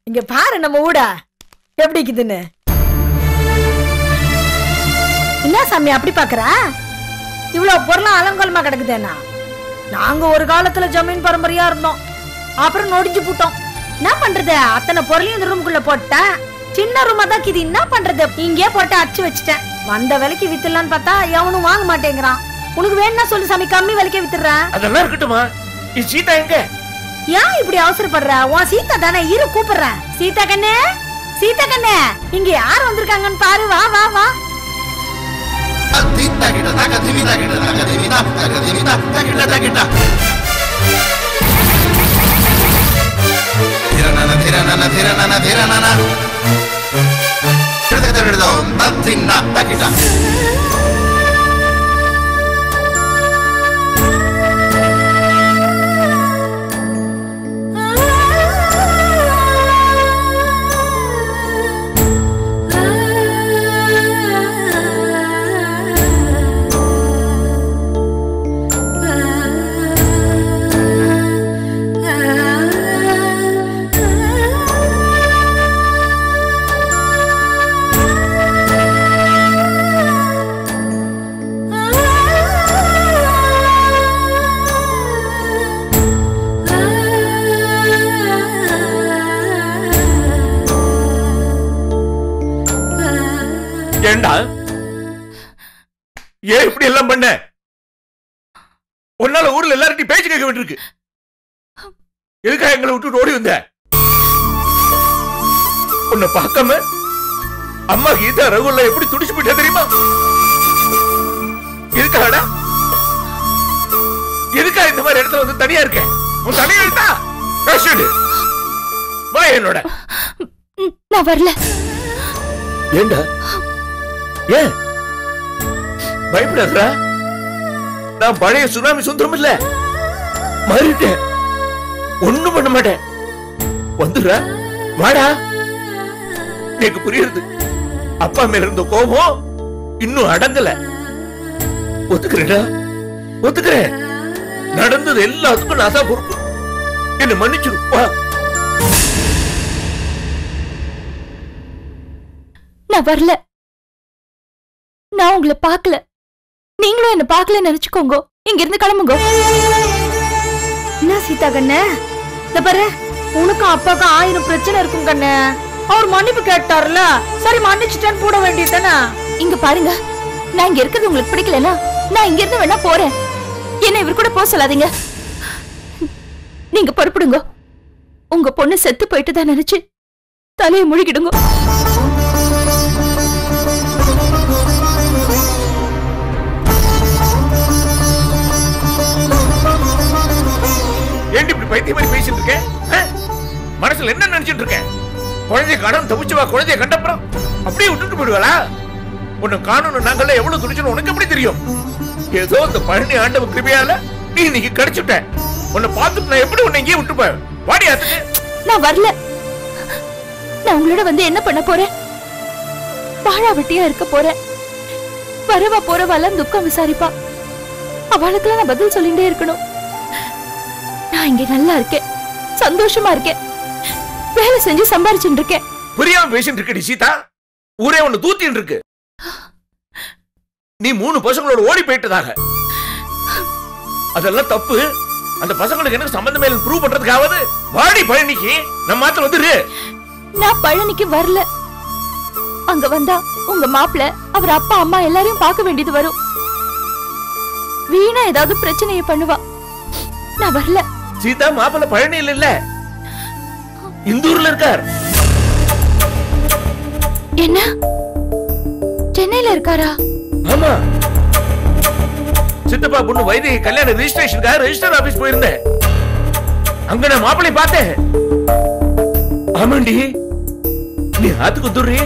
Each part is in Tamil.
இங்க பாரு நம்ம ஊடா எப்படி இருக்குதுன்னு என்ன சாமி அப்படி பாக்குற இவ்வளவு பொருளும் அலங்கோலமா கிடக்குதேனா நாங்க ஒரு காலத்துல ஜமீன் பரம்பரையா இருந்தோம் அப்புறம் நொடிஞ்சு போட்டோம் என்ன பண்றது அத்தனை பொருளையும் இந்த ரூமுக்குள்ள போட்டேன் சின்ன ரூமா தான் இது என்ன பண்றது இங்கே போட்டு அடிச்சு வச்சுட்டேன் வந்த விலைக்கு வித்துலான்னு பார்த்தா எவனும் வாங்க மாட்டேங்கிறான் உனக்கு வேணும்னா சொல்லு சாமி கம்மி விலைக்கே வித்துடுறேன் அதெல்லாம் இருக்கட்டுமா இது சீதா எங்க ஏன் இப்படி அவசரப்படுற உன் சீதா தானே இரு கூப்பிடுறேன் சீதா கண்ணே சீதா கண்ணே இங்க யார் வந்திருக்காங்கன்னு பாரு வா வா வா ஏண்டா ஏன் இப்படி எல்லாம் பண்ண உன்னால ஊர்ல எல்லார்ட்டையும் பேச்சு கேட்க வேண்டியிருக்கு எதுக்காக எங்களை விட்டுட்டு ஓடி வந்த உன்னை பார்க்காம அம்மா கீதா ரகுல்ல எப்படி துடிச்சு போயிட்டா தெரியுமா எதுக்காடா எதுக்கா இந்த மாதிரி இடத்துல வந்து தனியா இருக்க உன் தனியா இருந்தா பேசிடு வா என்னோட ம், நான் வரல ஏண்டா ஏன் பயப்படாதடா நான் பழைய சுனாமி சுந்தரம் இல்ல மாறிட்டேன் ஒண்ணும் பண்ண மாட்டேன் வந்துடுறா வாடா எனக்கு புரியுது அப்பா மேல இருந்த கோபம் இன்னும் அடங்கல ஒத்துக்கிறேடா ஒத்துக்கிறேன் நடந்தது எல்லாத்துக்கும் நான் தான் பொறுப்பு என்ன மன்னிச்சிரு வா நான் வரல நான் உங்களை பார்க்கல நீங்களும் என்ன பார்க்கல நினைச்சுக்கோங்க இங்க இருந்து கிளம்புங்க என்ன சீதா கண்ணே இந்த பாரு உனக்கும் அப்பாவுக்கும் ஆயிரம் பிரச்சனை இருக்கும் கண்ணே அவர் மன்னிப்பு கேட்டார்ல சரி மன்னிச்சுட்டேன்னு போட வேண்டியது தானே இங்க பாருங்க நான் இங்க இருக்கிறது உங்களுக்கு பிடிக்கலனா நான் இங்க இருந்து வேணா போறேன் என்ன இவர் கூட போக சொல்லாதீங்க நீங்க பொறுப்பிடுங்க உங்க பொண்ணு செத்து போயிட்டு தான் நினைச்சு தலையை முழுகிடுங்க ஏன்டி இப்படி பைத்திய மாதிரி பேசிட்டு இருக்கேன் ஆ? மனசுல என்ன நினைச்சிட்டு இருக்கேன் குழந்தைய கடன் தவிச்சு வா குழந்தைய கண்டப்புறம் அப்படியே விட்டுட்டு போயிடுவாளா உன்னை காணணும் நாங்கள எவ்வளவு துடிச்சணும் உனக்கு எப்படி தெரியும் ஏதோ இந்த பழனி ஆண்டவ கிருபையால நீ இன்னைக்கு கிடைச்சுட்ட உன்னை பார்த்துட்டு நான் எப்படி உன்னை இங்கேயே விட்டு போய் வாடி அதுக்கு நான் வரல நான் உங்களோட வந்து என்ன பண்ண போறேன் வாழா வெட்டியா இருக்க போறேன் வரவா போறவால துக்கம் விசாரிப்பா அவளுக்கெல்லாம் நான் பதில் சொல்லிட்டே இருக்கணும் நான் இங்க நல்லா இருக்கேன் சந்தோஷமா இருக்கேன் வேலை செஞ்சு சம்பாரிச்சுட்டு இருக்கேன் புரியாம பேசிட்டு இருக்கடி சீதா ஊரே ஒண்ணு தூத்தின்னு இருக்கு நீ மூணு பசங்களோட ஓடி போயிட்டதாக அதெல்லாம் தப்பு அந்த பசங்களுக்கு எனக்கு சம்பந்தமே ப்ரூவ் பண்றதுக்காவது வாடி பழனிக்கு நம்ம மாத்திரம் வந்துரு நான் பழனிக்கு வரல அங்க வந்தா உங்க மாப்பிள அவர் அப்பா அம்மா எல்லாரையும் பார்க்க வேண்டியது வரும் வீணா ஏதாவது பிரச்சனையை பண்ணுவா நான் வரல சீதா மாப்பிள்ள பழனியில் இல்ல இந்தூர்ல இருக்கார் என்ன சென்னையில இருக்காரா ஆமா சித்தப்பா பொண்ணு வைத்திய கல்யாண ரெஜிஸ்ட்ரேஷனுக்காக ரெஜிஸ்டர் ஆபீஸ் போயிருந்தேன் அங்க நான் மாப்பிள்ளை பார்த்தேன் ஆமாண்டி நீ ஆத்துக்கு வந்துடுறி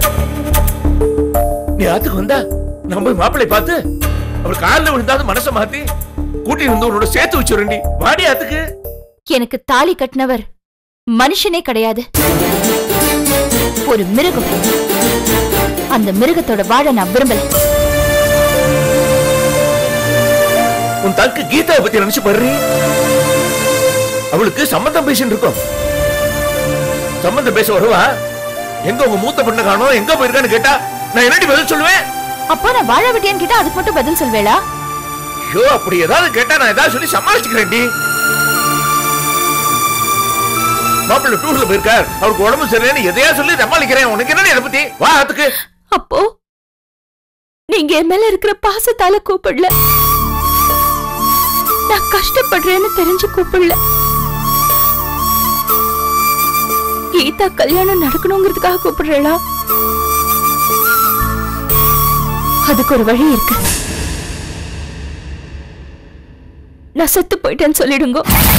நீ ஆத்துக்கு வந்தா நான் போய் மாப்பிள்ளை பார்த்து அவள் காலில் விழுந்தாது மனசை மாத்தி கூட்டி வந்து உன்னோட சேர்த்து வச்சுருண்டி வாடி ஆத்துக்கு எனக்கு தாலி கட்டினவர் மனுஷனே கிடையாது ஒரு மிருகம் அந்த மிருகத்தோட வாழ நான் விரும்பல உன் தக்கு கீதாவை பத்தி நினைச்சு பாரு அவளுக்கு சம்மந்தம் பேசிட்டு இருக்கோம் சம்பந்தம் பேச வருவா எங்க உங்க மூத்த பொண்ணு காணோம் எங்க போயிருக்கான்னு கேட்டா நான் என்னடி பதில் சொல்லுவேன் அப்போ நான் வாழ விட்டியான்னு கேட்டா அதுக்கு மட்டும் பதில் சொல்வேளா ஐயோ அப்படி ஏதாவது கேட்டா நான் ஏதாவது சொல்லி சமாளிச்சுக்கிறேன்டி மாப்பிள்ளை டூர்ல போயிருக்கார் அவருக்கு உடம்பு சரியில்லைன்னு எதையா சொல்லி சமாளிக்கிறேன் உனக்கு என்ன இதை பத்தி வா அதுக்கு அப்போ நீங்க என் மேல இருக்கிற பாசத்தால கூப்பிடல நான் கஷ்டப்படுறேன்னு தெரிஞ்சு கூப்பிடல கீதா கல்யாணம் நடக்கணுங்கிறதுக்காக கூப்பிடுறேளா அதுக்கு ஒரு வழி இருக்கு நான் செத்து போயிட்டேன்னு சொல்லிடுங்க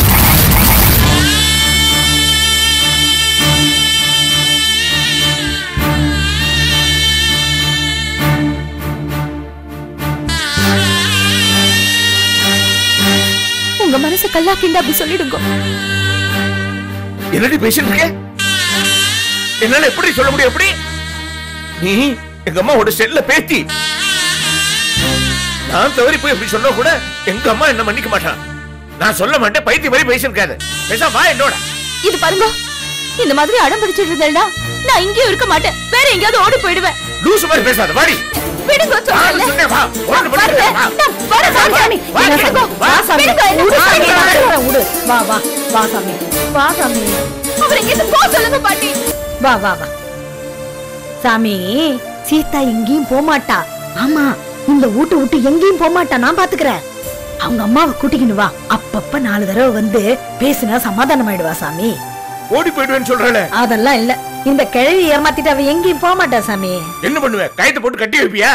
உங்க மனசு கல்லாக்கிண்டா அப்படி சொல்லிடுங்க என்னடி பேசிட்டு இருக்க என்னால எப்படி சொல்ல முடியும் எப்படி நீ எங்க அம்மாவோட செல்ல பேத்தி நான் தவறி போய் எப்படி சொன்னா கூட எங்க அம்மா என்ன மன்னிக்க மாட்டான் நான் சொல்ல மாட்டேன் பைத்திய மாதிரி பேசிருக்காது பேச வா என்னோட இது பாருங்க இந்த மாதிரி அடம் பிடிச்சிட்டு இருந்தேன்னா நான் இங்கேயும் இருக்க மாட்டேன் வேற எங்கேயாவது ஓடி போயிடுவேன் லூசு மாதிரி பேசாத வாடி விடுங்க நான் சொல்றேன்ல. சொன்னேன், வா. ஒண்ணு பண்ணு, வரல. வா. நான் வரேன், வா, சாமி. வா, என்ன வா, விடுங்க. வா, சாமி. விடுங்க, என்ன விடு, சாமி, விடுங்க. நான் சொல்றேன், விடு. வா வா வா சாமி வா சாமி அவரை எங்கிருந்து போக சொல்லுங்க பாட்டி வா வா வா சாமி சீதா எங்கேயும் போக மாட்டா ஆமா இந்த வீட்டு விட்டு எங்கேயும் போக மாட்டா நான் பாத்துக்கிறேன் அவங்க அம்மாவை கூட்டிக்கின்னு வா அப்பப்ப நாலு தடவை வந்து பேசுனா சமாதானம் ஆயிடுவா சாமி ஓடி போயிடுவேன்னு சொல்றல அதெல்லாம் இல்ல இந்த கிழவி ஏமாத்திட்டு அவ எங்கேயும் போக மாட்டா சாமி என்ன பண்ணுவ கயத்தை போட்டு கட்டி வைப்பியா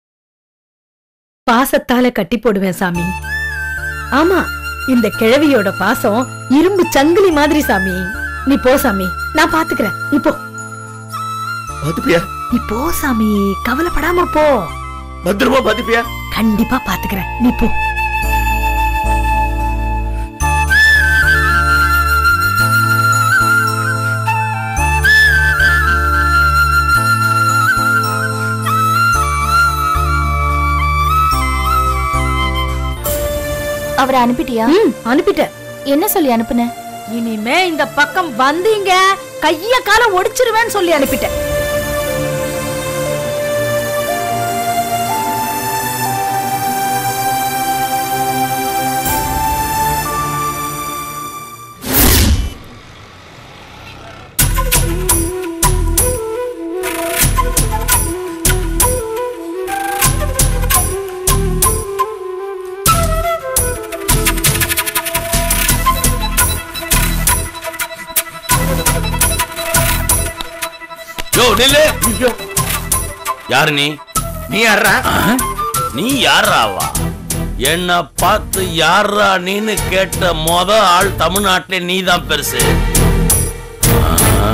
பாசத்தால கட்டி போடுவேன் சாமி ஆமா இந்த கிழவியோட பாசம் இரும்பு சங்கிலி மாதிரி சாமி நீ போ சாமி நான் பாத்துக்கிறேன் நீ போ பாத்துப்பியா நீ போ சாமி கவலைப்படாம போ பத்திரமா பாத்துப்பியா கண்டிப்பா பாத்துக்கிறேன் நீ போ அவரை அனுப்பிட்டியா ம், அனுப்பிட்டேன் என்ன சொல்லி அனுப்புன இனிமே இந்த பக்கம் வந்தீங்க கைய கால ஒடிச்சிருவேன்னு சொல்லி அனுப்பிட்டேன் யோ நில்லு ஐயோ யாரு நீ நீ யாரா நீ யாராவா என்ன பார்த்து யாரா நீன்னு கேட்ட மொத ஆள் தமிழ்நாட்டிலே நீ தான் பெருசு ஆ?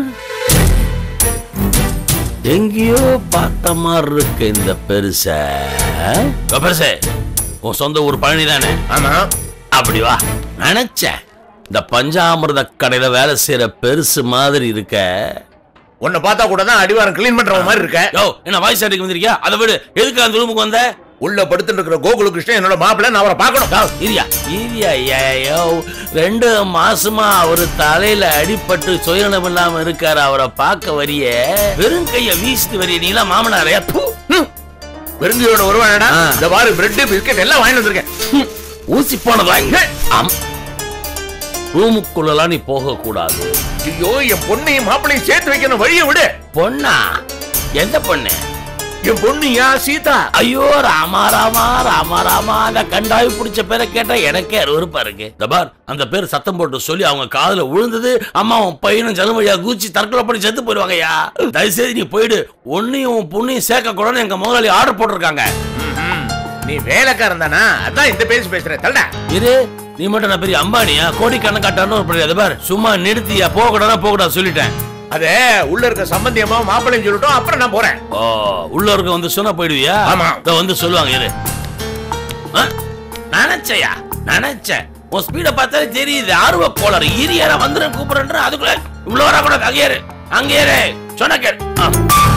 எங்கேயோ பார்த்த மாதிரி இருக்கு இந்த பெருச யோ, பெருசே உன் சொந்த ஊர் பழனி தானே ஆமா அப்படி வா நினைச்சேன் இந்த பஞ்சாமிர்த கடையில வேலை செய்யற பெருசு மாதிரி இருக்க உன்னை பார்த்தா கூட தான் அடிவாரம் கிளீன் பண்ற மாதிரி இருக்க யோ என்ன வாய்ஸ் அடிக்க வந்திருக்கியா அதை விடு எதுக்கு அந்த ரூமுக்கு வந்த உள்ள படுத்துட்டு இருக்கிற கோகுல கிருஷ்ணன் என்னோட மாப்பிள்ளை நான் அவரை பார்க்கணும் யோ, இரியா இரியா ஏயோ ரெண்டு மாசமா அவரு தலையில அடிபட்டு சுயநலம் இல்லாம இருக்காரு அவரை பார்க்க வரிய வெறும் கைய வீசிட்டு வரிய நீலாம் மாமனாரையா பூ வெறுங்கையோட வருவானடா ஆ. இந்த பாரு பிரெட் பிஸ்கட் எல்லாம் வாங்கிட்டு வந்திருக்கேன் ஊசி போனதா ஆம் ரூமுக்குள்ளலாம் நீ போக கூடாது ஐயோ என் பொண்ணையும் மாப்பிள்ளையும் சேர்த்து வைக்கணும் வழியை விடு பொண்ணா எந்த பொண்ணு என் பொண்ணுயா சீதா ஐயோ ராமா ராமா ராமா ராமா அந்த கண்டாவி பிடிச்ச பேரை கேட்டா எனக்கே அருவருப்பா இருக்கு இந்த பார் அந்த பேர் சத்தம் போட்டு சொல்லி அவங்க காதுல விழுந்தது அம்மாவும் பையனும் ஜனம் வழியா குச்சி தற்கொலை பண்ணி செத்து போயிடுவாங்கய்யா தயவுசெய்து நீ போயிடு ஒன்னையும் உன் பொண்ணையும் சேர்க்க கூடாதுன்னு எங்க முதலாளி ஆர்டர் போட்டிருக்காங்க ம்ஹும். நீ வேலைக்காரன் தானா அதான் இந்த பேசி பேசுறேன் தள்ளடா இரு நீ மட்டும் நான் பெரிய அம்பானியா கோடி கணக்காட்டான்னு ஒரு பெரிய பார் சும்மா நிறுத்தியா போக கூடாதா போக கூடாது சொல்லிட்டேன் அதே உள்ள இருக்க சம்பந்தியமா மாப்பிள்ளையும் சொல்லட்டும் அப்புறம் நான் போறேன் ஓ உள்ள இருக்க வந்து சொன்னா போயிடுவியா ஆமா. இதோ வந்து சொல்லுவாங்க இரு ஆ? நினைச்சையா நினைச்சேன் உன் ஸ்பீட பார்த்தாலே தெரியுது ஆர்வ கோளாறு ஈரியாரா வந்துடும் கூப்பிடுற அதுக்குள்ள இவ்வளவு வரக்கூடாது அங்கே ஏறு அங்கே ஏறு சொன்ன கேள் ஆ.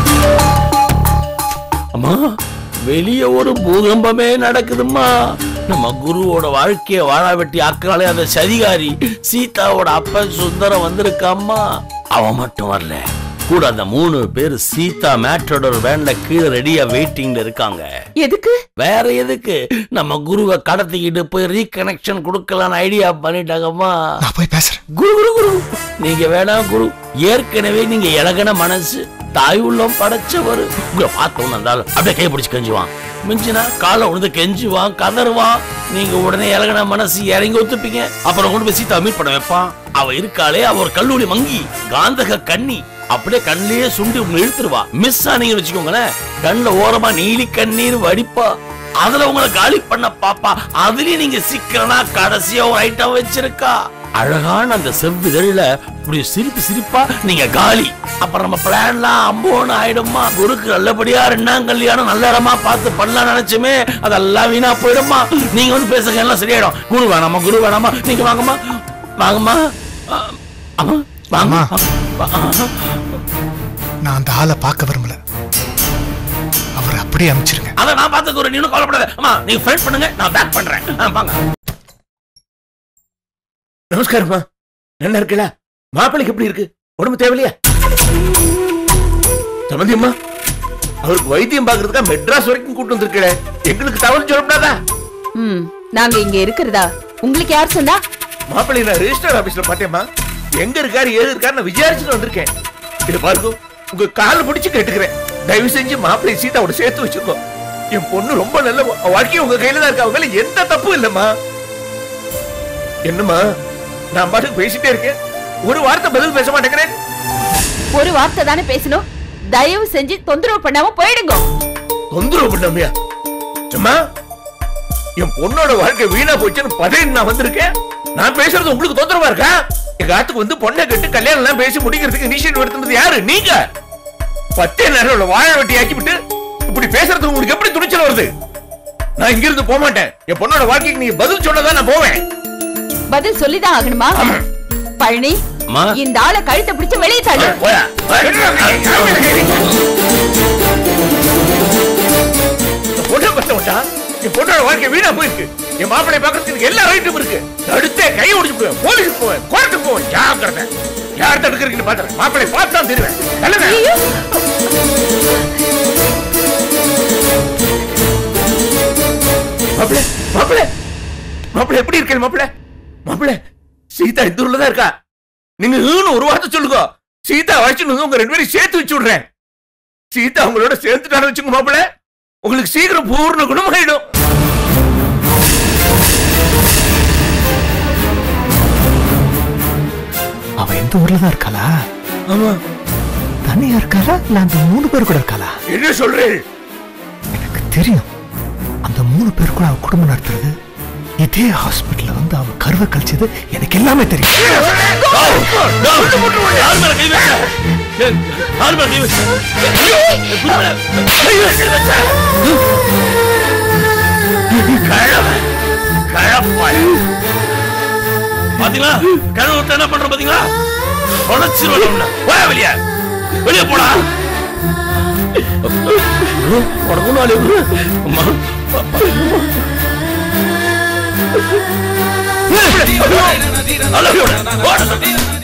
அம்மா வெளிய ஒரு பூகம்பமே நடக்குதும்மா நம்ம குருவோட வாழ்க்கைய வாழா வெட்டி ஆக்கிறாலே அந்த சதிகாரி சீதாவோட அப்பன் சுந்தரம் வந்திருக்காம்மா அவன் மட்டும் வரல கூட அந்த மூணு பேர் சீதா மேட்ரோட வேன்ல கீழே ரெடியா வெயிட்டிங்ல இருக்காங்க எதுக்கு வேற எதுக்கு நம்ம குருவை கடத்திக்கிட்டு போய் ரீகனெக்ஷன் கொடுக்கலாம்னு ஐடியா பண்ணிட்டாங்கம்மா நான் போய் பேசுறேன் குரு குரு குரு நீங்க வேணாம் குரு ஏற்கனவே நீங்க இலகன மனசு தாய் உள்ளம் படைச்சவர் உங்களை பார்த்தோன்னு இருந்தாலும் அப்படியே கை பிடிச்சு கெஞ்சுவான் மிஞ்சினா காலை உழுந்து கெஞ்சுவான் கதறுவான் நீங்க உடனே இலகன மனசு இறங்கி ஒத்துப்பீங்க அப்புறம் கொண்டு போய் சீதா மீட் பண்ண வைப்பான் அவ இருக்காளே அவ ஒரு கல்லூரி மங்கி காந்தக கண்ணி அப்படியே கண்ணிலேயே சுண்டி உங்களை இழுத்துருவா மிஸ் ஆனீங்கன்னு வச்சுக்கோங்களேன் கண்ணுல ஓரமா நீலி கண்ணீர் வடிப்பா அதுல உங்களை காலி பண்ண பாப்பா அதுலயும் நீங்க சிக்கலனா கடைசியா ஒரு ஐட்டம் வச்சிருக்கா அழகான அந்த செவ்விதழ்ல இப்படி சிரிப்பு சிரிப்பா நீங்க காலி அப்புறம் நம்ம பிளான்லாம் அம்போன்னு ஆயிடுமா குருக்கு நல்லபடியா ரெண்டாம் கல்யாணம் நல்ல இடமா பார்த்து பண்ணலாம் நினைச்சுமே அதெல்லாம் வீணா போயிடுமா நீங்க வந்து பேசுங்க எல்லாம் சரியாயிடும் குரு வேணாமா குரு வேணாமா நீங்க வாங்கம்மா வாங்கம்மா ஆ, அம்மா வாங்க நான் அந்த ஆளை பார்க்க விரும்பல அவர் அப்படியே அனுப்பிச்சிருங்க அதை நான் பார்த்து ஒரு நீனும் கவலைப்படாத அம்மா நீங்க ஃப்ரெண்ட் பண்ணுங்க நான் பேக் பண்றேன் ஆ, வாங்க நமஸ்காரம்மா நல்லா இருக்குல்ல மாப்பிளைக்கு எப்படி இருக்கு உடம்பு தேவையில்லையா சமந்தி அம்மா அவருக்கு வைத்தியம் பாக்குறதுக்கா மெட்ராஸ் வரைக்கும் கூட்டு வந்திருக்கல எங்களுக்கு தகவல் சொல்லக்கூடாதா ம் நாங்க இங்க இருக்கிறதா உங்களுக்கு யார் சொன்னா மாப்பிள்ளை நான் ரெஜிஸ்டர் ஆபீஸ்ல பார்த்தேம்மா எங்க இருக்காரு ஏது இருக்காரு நான் விசாரிச்சுட்டு வந்திருக்கேன் இது பாருங்க உங்க கால பிடிச்சு கேட்டுக்கிறேன் தயவு செஞ்சு மாப்பிள்ளை சீதாவோட சேர்த்து வச்சிருக்கோம் என் பொண்ணு ரொம்ப நல்ல வா- வாழ்க்கை உங்க கையில தான் இருக்கு அவங்க மேல எந்த தப்பும் இல்லம்மா என்னம்மா நான் பாட்டுக்கு பேசிட்டே இருக்கேன் ஒரு வார்த்தை பதில் பேச மாட்டேங்கிறேன் ஒரு வார்த்தை தானே பேசணும் தயவு செஞ்சு தொந்தரவு பண்ணாம போயிடுங்க தொந்தரவு பண்ணாமையா அம்மா என் பொண்ணோட வாழ்க்கை வீணா போச்சுன்னு பதவி நான் வந்திருக்கேன் நான் பேசுறது உங்களுக்கு தொந்தரவா இருக்கா எங்க ஆத்துக்கு வந்து பொண்ணை கட்டு கல்யாணம் எல்லாம் பேசி முடிக்கிறதுக்கு இனிஷியேட்டிவ் எடுத்தது யாரு நீங்க பத்தே நேரம் உள்ள வாழை வெட்டி ஆக்கி விட்டு இப்படி பேசுறது உங்களுக்கு எப்படி துணிச்சல் வருது நான் இங்க இருந்து போக மாட்டேன் என் பொண்ணோட வாழ்க்கைக்கு நீங்க பதில் சொன்னதான் நான் போவேன் பதில் சொல்லிதான் ஆகணுமா ஆமா. பழனி அம்மா. இந்த ஆளை கழுத்தை பிடிச்சு வெளியே தள்ளு போயா பொண்ணை பத்த விட்டா என் பொண்ணோட வாழ்க்கை வீணா போயிருக்கு என் மாப்பிளை பாக்குறதுக்கு எனக்கு எல்லா ரைட்டும் இருக்கு அடுத்தே கை ஒடிச்சு போவேன் போலீஸுக்கு போவேன் கோர்ட்டுக்கு போவேன் ஜாக்கிரதை யார் தடுக்கிறீங்கன்னு பாத்துறேன் மாப்பிளை பார்த்து தான் தெரிவேன் நல்லதா ஐயோ, மாப்பிள மாப்பிள மாப்பிள எப்படி இருக்கீங்க மாப்பிள மாப்பிள சீதா இந்த ஊர்ல தான் இருக்கா நீங்க ஈன்னு ஒரு வார்த்தை சொல்லுங்க சீதா வச்சுன்னு உங்க ரெண்டு பேரும் சேர்த்து வச்சு விடுறேன் சீதா உங்களோட சேர்த்துட்டான்னு வச்சுங்க மாப்பிள உங்களுக்கு சீக்கிரம் பூர்ண குணமாயிடும் அவ எந்த ஊர்ல தான் இருக்காளா ஆமா தனியா இருக்காளா இல்ல அந்த மூணு பேர் கூட இருக்காளா என்ன சொல்றேன் எனக்கு தெரியும் அந்த மூணு பேர் கூட அவ குடும்பம் நடத்துறது இதே ஹாஸ்பிட்டல்ல வந்து அவ கருவை கழிச்சது எனக்கு எல்லாமே தெரியும் யார் மேல கை வச்ச ஏய், யார் மேல கை வச்ச ஐயோ, குரு மேல. ஐயோ, கை வச்ச. கழவன், கழப்பாய். பாத்தீங்களா கனவு விட்டு என்ன பண்ற பாத்தீங்களா உழைச்சிருவேன் உன்னை. போயா வெளிய வெளிய போடா உடம்பு நாளே அம்மா அல்ல, போடா. போடா.